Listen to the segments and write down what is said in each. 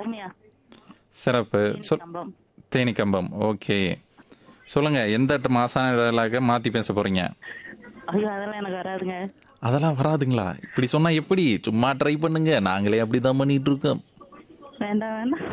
அருமையா சிறப்பு சொல் கம்பம் தேனிக்கம்பம் ஓகே சொல்லுங்க எந்த மாசான டயலாக மாற்றி பேச போறீங்க ஐயோ அதெல்லாம் எனக்கு வராதுங்க அதெல்லாம் வராதுங்களா இப்படி சொன்னா எப்படி சும்மா ட்ரை பண்ணுங்க நாங்களே அப்படி தான் பண்ணிட்டு இருக்கோம் வேண்டாம் வேண்டாம்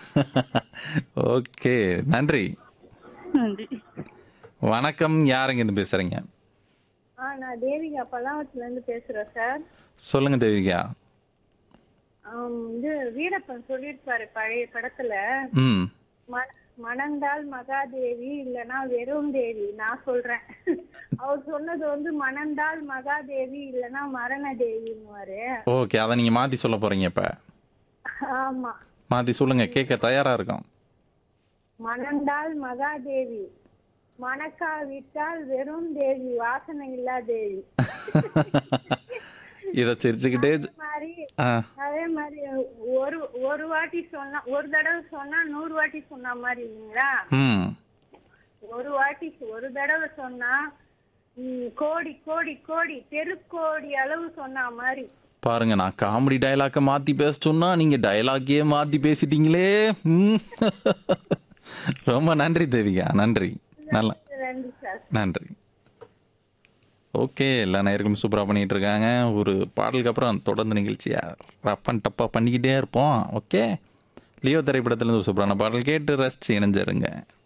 ஓகே நன்றி நன்றி வணக்கம் யாருங்க இருந்து பேசுறீங்க ஆ நான் தேவிகா பல்லாவரத்துல இருந்து பேசுறேன் சார் சொல்லுங்க தேவிகா ஆம், இது வீரப்பன் சொல்லியிருப்பாரு பழைய படத்துல ம் ம- மணந்தால் மகாதேவி இல்லனா வெறும் தேவி நான் சொல்றேன் அவர் சொன்னது வந்து மணந்தால் மகாதேவி இல்லனா மரண தேவின்னுவாரு ஓகே அதை நீங்க மாத்தி சொல்ல போறீங்க இப்ப ஆமா மாத்தி சொல்லுங்க கேட்க தயாரா இருக்கோம் மணந்தால் மகாதேவி மணக்காவிட்டால் வெறும் தேவி வாசனை இல்லா தேவி இதை சிரிச்சுக்கிட்டே அதே மாதிரி ஆ அதே மாதிரி ஒரு ஒரு வாட்டி சொன்னா ஒரு தடவை சொன்னா நூறு வாட்டி சொன்ன மாதிரி இல்லைங்களா ம் ஒரு வாட்டி ஒரு தடவை சொன்னா ம், கோடி கோடி கோடி தெருக்கோடி அளவு சொன்ன மாதிரி பாருங்க நான் காமெடி டயலாக்க மாத்தி பேச சொன்னா நீங்க டயலாக்கே மாத்தி பேசிட்டீங்களே ம். ரொம்ப நன்றி தேவிகா நன்றி நல்லா ரெண்டு சார் நன்றி ஓகே எல்லா நேர்களும் சூப்பராக பண்ணிட்டு இருக்காங்க ஒரு பாடலுக்கு அப்புறம் தொடர்ந்து நிகழ்ச்சியை ரஃப் அண்ட் டப்பாக பண்ணிக்கிட்டே இருப்போம் ஓகே லியோ திரைப்படத்துலேருந்து ஒரு சூப்பரான பாடல் கேட்டு ரசிச்சு இணைஞ்சிருங்க